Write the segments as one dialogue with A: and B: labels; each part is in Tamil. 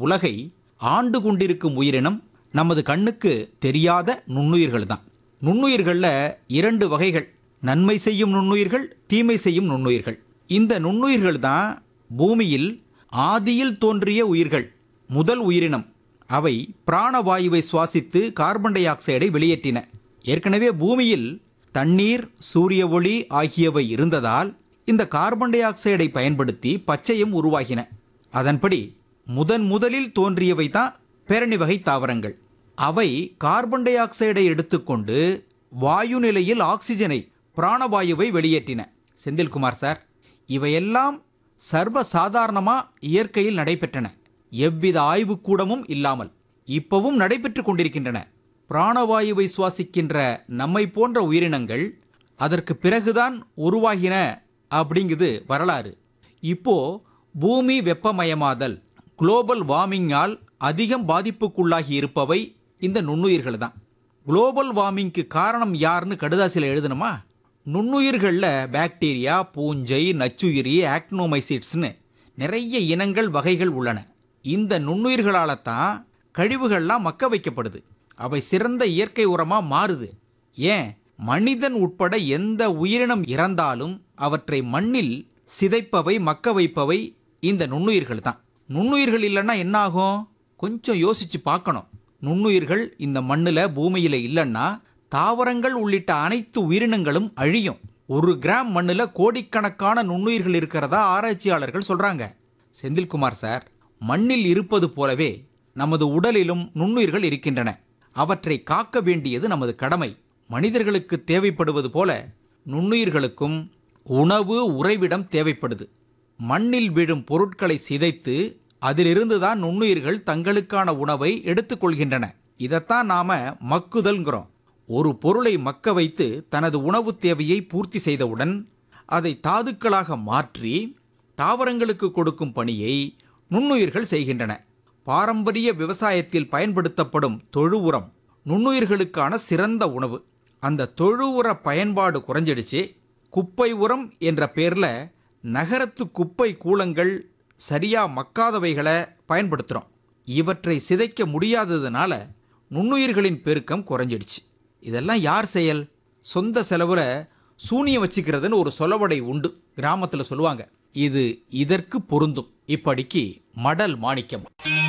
A: உலகை ஆண்டு கொண்டிருக்கும் உயிரினம் நமது கண்ணுக்கு தெரியாத நுண்ணுயிர்கள் தான் நுண்ணுயிர்களில் இரண்டு வகைகள் நன்மை செய்யும் நுண்ணுயிர்கள் தீமை செய்யும் நுண்ணுயிர்கள் இந்த நுண்ணுயிர்கள் தான் பூமியில் ஆதியில் தோன்றிய உயிர்கள் முதல் உயிரினம் அவை பிராணவாயுவை சுவாசித்து கார்பன் டை ஆக்சைடை வெளியேற்றின ஏற்கனவே பூமியில் தண்ணீர் சூரிய ஒளி ஆகியவை இருந்ததால் இந்த கார்பன் டை ஆக்சைடை பயன்படுத்தி பச்சையும் உருவாகின அதன்படி முதன் முதலில் தோன்றியவை தான் பேரணி வகை தாவரங்கள் அவை கார்பன் டை ஆக்சைடை எடுத்துக்கொண்டு வாயு நிலையில் ஆக்சிஜனை பிராணவாயுவை வெளியேற்றின செந்தில்குமார் சார் இவையெல்லாம் சர்வ சாதாரணமா இயற்கையில் நடைபெற்றன எவ்வித ஆய்வுக்கூடமும் இல்லாமல் இப்பவும் நடைபெற்று கொண்டிருக்கின்றன பிராணவாயுவை சுவாசிக்கின்ற நம்மை போன்ற உயிரினங்கள் அதற்கு பிறகுதான் உருவாகின அப்படிங்குது வரலாறு இப்போ பூமி வெப்பமயமாதல் குளோபல் வார்மிங்கால் அதிகம் பாதிப்புக்குள்ளாகி இருப்பவை இந்த நுண்ணுயிர்கள் தான் குளோபல் வார்மிங்க்கு காரணம் யாருன்னு கடுதாசியில் எழுதணுமா நுண்ணுயிர்களில் பாக்டீரியா பூஞ்சை நச்சுயிரி ஆக்னோமைசிட்ஸ்னு நிறைய இனங்கள் வகைகள் உள்ளன இந்த நுண்ணுயிர்களால தான் கழிவுகள்லாம் மக்க வைக்கப்படுது அவை சிறந்த இயற்கை உரமாக மாறுது ஏன் மனிதன் உட்பட எந்த உயிரினம் இறந்தாலும் அவற்றை மண்ணில் சிதைப்பவை மக்க வைப்பவை இந்த நுண்ணுயிர்கள் தான் நுண்ணுயிர்கள் இல்லைன்னா என்ன ஆகும் கொஞ்சம் யோசிச்சு பார்க்கணும் நுண்ணுயிர்கள் இந்த மண்ணில் பூமியில் இல்லைன்னா தாவரங்கள் உள்ளிட்ட அனைத்து உயிரினங்களும் அழியும் ஒரு கிராம் மண்ணில் கோடிக்கணக்கான நுண்ணுயிர்கள் இருக்கிறதா ஆராய்ச்சியாளர்கள் சொல்றாங்க செந்தில்குமார் சார் மண்ணில் இருப்பது போலவே நமது உடலிலும் நுண்ணுயிர்கள் இருக்கின்றன அவற்றை காக்க வேண்டியது நமது கடமை மனிதர்களுக்கு தேவைப்படுவது போல நுண்ணுயிர்களுக்கும் உணவு உறைவிடம் தேவைப்படுது மண்ணில் விழும் பொருட்களை சிதைத்து அதிலிருந்து தான் நுண்ணுயிர்கள் தங்களுக்கான உணவை எடுத்துக்கொள்கின்றன இதைத்தான் நாம மக்குதல்ங்கிறோம் ஒரு பொருளை மக்க வைத்து தனது உணவு தேவையை பூர்த்தி செய்தவுடன் அதை தாதுக்களாக மாற்றி தாவரங்களுக்கு கொடுக்கும் பணியை நுண்ணுயிர்கள் செய்கின்றன பாரம்பரிய விவசாயத்தில் பயன்படுத்தப்படும் தொழு உரம் நுண்ணுயிர்களுக்கான சிறந்த உணவு அந்த தொழு உர பயன்பாடு குறைஞ்சிடுச்சு குப்பை உரம் என்ற பேரில் நகரத்து குப்பை கூலங்கள் சரியா மக்காதவைகளை பயன்படுத்துகிறோம் இவற்றை சிதைக்க முடியாததுனால நுண்ணுயிர்களின் பெருக்கம் குறைஞ்சிடுச்சு இதெல்லாம் யார் செயல் சொந்த செலவில் சூனியம் வச்சுக்கிறதுன்னு ஒரு சொலவடை உண்டு கிராமத்தில் சொல்லுவாங்க இது இதற்கு பொருந்தும் இப்படிக்கு மடல் மாணிக்கம்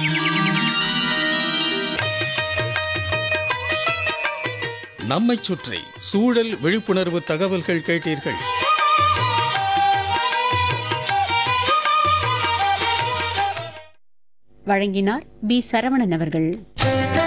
B: நம்மைச் சுற்றி சூழல் விழிப்புணர்வு தகவல்கள் கேட்டீர்கள்
C: வழங்கினார் பி சரவணன் அவர்கள்